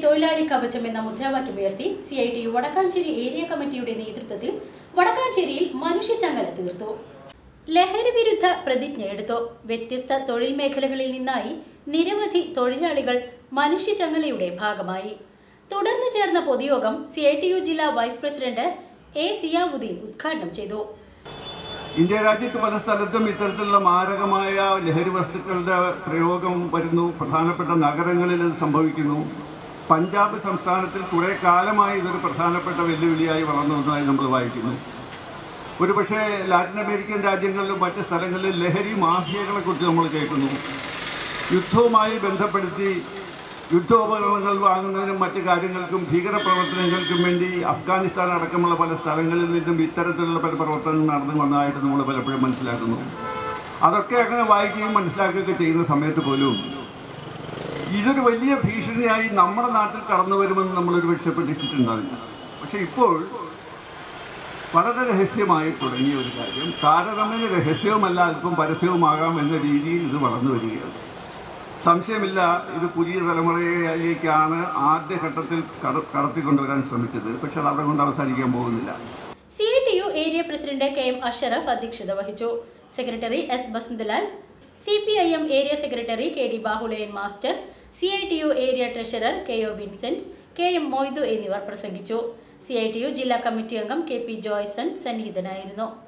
തൊഴിലാളി കവചം എന്ന മുദ്രാവാക്യമുയർത്തി C I T U Vadakkanchery area കമ്മിറ്റിയുടെ നേതൃത്വത്തിൽ വടക്കാഞ്ചേരിയിൽ മനുഷ്യച്ചങ്ങല തീർത്തു ലഹരി വിരുദ്ധ പ്രതിജ്ഞ എടുത്തു വ്യത്യസ്ത തൊഴിൽ മേഖലകളിൽ നിന്നായി നിരവധി തൊഴിലാളികൾ മനുഷ്യച്ചങ്ങലയുടെ ഭാഗമായി തുടർന്ന് ചേർന്ന പൊതുയോഗം സി ഐ ടി യു ജില്ലാ വൈസ് പ്രസിഡന്റ് എ സിയാവുദ്ദീൻ ഉദ്ഘാടനം ചെയ്തു ഇന്ത്യ രാജ്യത്ത് പല സ്ഥലത്തും ഇത്തരത്തിലുള്ള മാരകമായ ലഹരി വസ്തുക്കളുടെ പ്രയോഗം വരുന്നു പ്രധാനപ്പെട്ട നഗരങ്ങളിൽ ഇത് സംഭവിക്കുന്നു പഞ്ചാബ് സംസ്ഥാനത്തിൽ കുറേ കാലമായി ഇതൊരു പ്രധാനപ്പെട്ട വെല്ലുവിളിയായി വളർന്നു വന്നതായി നമ്മൾ വായിക്കുന്നു ഒരുപക്ഷെ ലാറ്റിൻ അമേരിക്കൻ രാജ്യങ്ങളിലും മറ്റ് സ്ഥലങ്ങളിൽ ലഹരി മാഫിയകളെ കുറിച്ച് നമ്മൾ കേൾക്കുന്നു യുദ്ധവുമായി ബന്ധപ്പെടുത്തി യുദ്ധോപകരണങ്ങൾ വാങ്ങുന്നതിനും മറ്റു കാര്യങ്ങൾക്കും ഭീകരപ്രവർത്തനങ്ങൾക്കും വേണ്ടി അഫ്ഗാനിസ്ഥാൻ അടക്കമുള്ള പല സ്ഥലങ്ങളിൽ നിന്നും ഇത്തരത്തിലുള്ള പല പ്രവർത്തനങ്ങൾ നടന്നു വന്നതായിട്ട് നമ്മൾ പലപ്പോഴും മനസ്സിലാക്കുന്നു അതൊക്കെ അങ്ങനെ വായിക്കുകയും മനസ്സിലാക്കുകയൊക്കെ ചെയ്യുന്ന സമയത്ത് പോലും ഇതൊരു വലിയ ഭീഷണിയായി നമ്മുടെ നാട്ടിൽ കടന്നു വരുമെന്ന് നമ്മളൊരു പക്ഷെ പ്രതീക്ഷിച്ചിട്ടുണ്ടാവില്ല പക്ഷെ ഇപ്പോൾ വളരെ രഹസ്യമായി തുടങ്ങിയ ഒരു കാര്യം താരതമ്യേന രഹസ്യവുമല്ല അല്പം പരസ്യവുമാകാം എന്ന രീതിയിൽ ഇത് വളർന്നു വരികയാണ് സംശയമില്ല ഇത് പുതിയ തലമുറയിലേക്കാണ് ആദ്യഘട്ടത്തിൽ കട കടത്തിക്കൊണ്ടുവരാൻ ശ്രമിച്ചത് പക്ഷെ അത് അവിടെ കൊണ്ട് അവസാനിക്കാൻ പോകുന്നില്ല C I T U area president K M Ashraf അധ്യക്ഷത വഹിച്ചു secretary S Basanthalal C P I M area secretary K D Bahuleyan master C I T U area treasurer K O Vincent K M Moidu എന്നിവർ പ്രസംഗിച്ചു സി ഐ ടി യു ജില്ലാ committee അംഗം K P Joyson സന്നിഹിതനായിരുന്നു